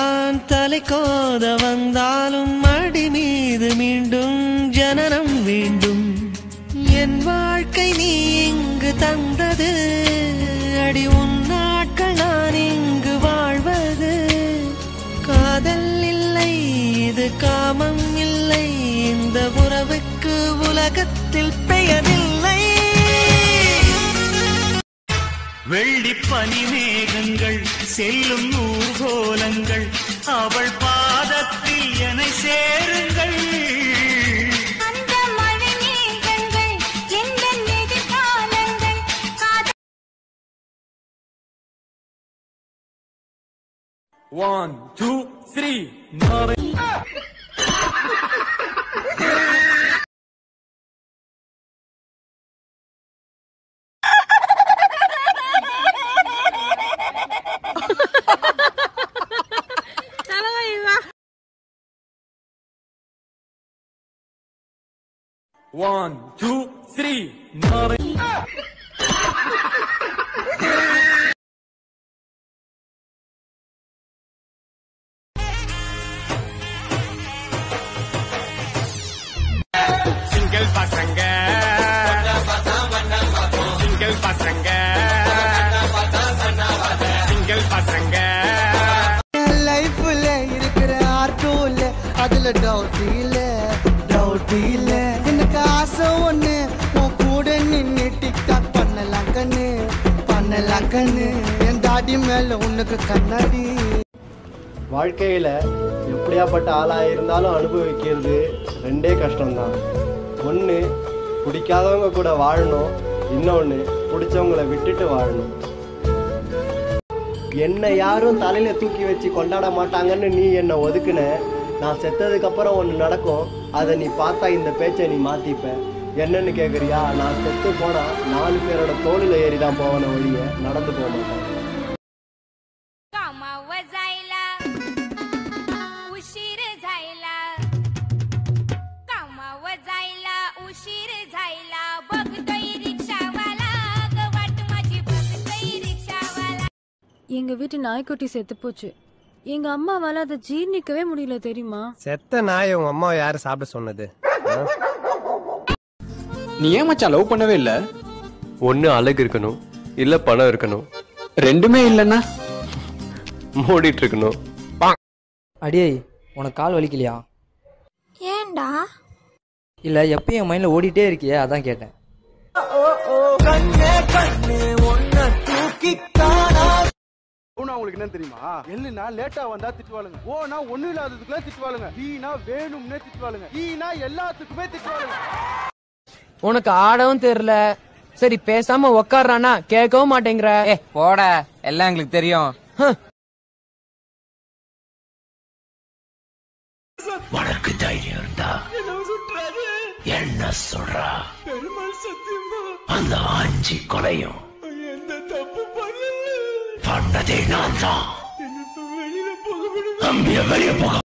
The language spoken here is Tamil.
நான் தலை கோத வந்தாலும் அடி மீது மீண்டும் ஜனனம் வேண்டும் என் வாழ்க்கை நீ இங்கு தந்தது அடி உன் நாட்கள் நான் இங்கு வாழ்வது காதல் இல்லை இது காமம் இல்லை இந்த உறவுக்கு உலகத்தில் பெயரில்லை வெள்ளி பனி மேகங்கள் செல்லும் ஊர்கோலங்கள் அவள் பாதத்தில் என சேருங்கள் அந்த மழை மேகங்கள் எங்கள் எதிர்காலங்கள் காதல் One, two, three. One, two, three. Single பசங்க சிங்கிள் பசங்க சிங்கிள் பசங்க லைஃப்ல இருக்கிற ஆர்ட்டும் இல்ல அதுல டவுட் இல்ல டவுட் இல்ல எனக்கு ஆசை ஒண்ணு உன் கூட நின்னு டிக்டாக் பண்ணலாம் கண்ணு பண்ணலாம் கண்ணு என் தாடி மேல உனக்கு கண்ணாடி வாழ்க்கையில் எப்படியாப்பட்ட ஆளாக இருந்தாலும் அனுபவிக்கிறது ரெண்டே கஷ்டம்தான் ஒன்று பிடிக்காதவங்க கூட வாழணும் இன்னொன்று பிடிச்சவங்கள விட்டுட்டு வாழணும் என்னை யாரும் தலையில் தூக்கி வச்சு கொண்டாட மாட்டாங்கன்னு நீ என்னை ஒதுக்குன நான் செத்ததுக்கப்புறம் ஒன்று நடக்கும் அதை நீ பார்த்தா இந்த பேச்சை நீ மாற்றிப்ப என்னன்னு கேட்குறியா நான் செத்து போனால் நாலு பேரோட தோளில் ஏறி தான் போவன ஒழிய நடந்து போக மாட்டேன் कामावर जायला उशीर झायला कामावर जायला उशीर झायला बघतोय रिक्षावाला ग वाट माझी बघतोय रिक्षावाला எங்க வீட்டு நாய்க்குட்டி செத்து போச்சு எங்க அம்மாவால அதை ஜீர்ணிக்கவே முடியல தெரியுமா செத்த நாயை உங்கள் அம்மா யார் சாப்பிட சொன்னது நீ ஏன் மச்சான் லவ் பண்ணவே இல்ல ஒன்று அழகு இருக்கணும் இல்லை பணம் இருக்கணும் ரெண்டுமே இல்லைன்னா மூடிட்டு இருக்கணும் அடியே உனக்கு கால் வலிக்கலையா ஏண்டா இல்ல எப்பயும் என் மைண்ட்ல ஓடிட்டே இருக்கியே அதான் கேட்டேன் ஓனா உங்களுக்கு என்ன தெரியுமா எல்லுனா லேட்டா வந்தா திட்டுவாளுங்க ஓனா ஒண்ணு இல்லாததுக்குலாம் திட்டுவாளுங்க ஈனா வேணும்னே திட்டுவாளுங்க ஈனா எல்லாத்துக்குமே திட்டுவாளுங்க உனக்கு ஆடவும் தெரியல சரி பேசாம உக்காடுறானா கேட்கவும் மாட்டேங்கிற ஏ போட எல்லாம் எங்களுக்கு தெரியும் உனக்கு தைரியம் இருந்தா என்ன சொல்றா அந்த அஞ்சு கொலையும் பண்ணதே நான் தான் வெளியே போக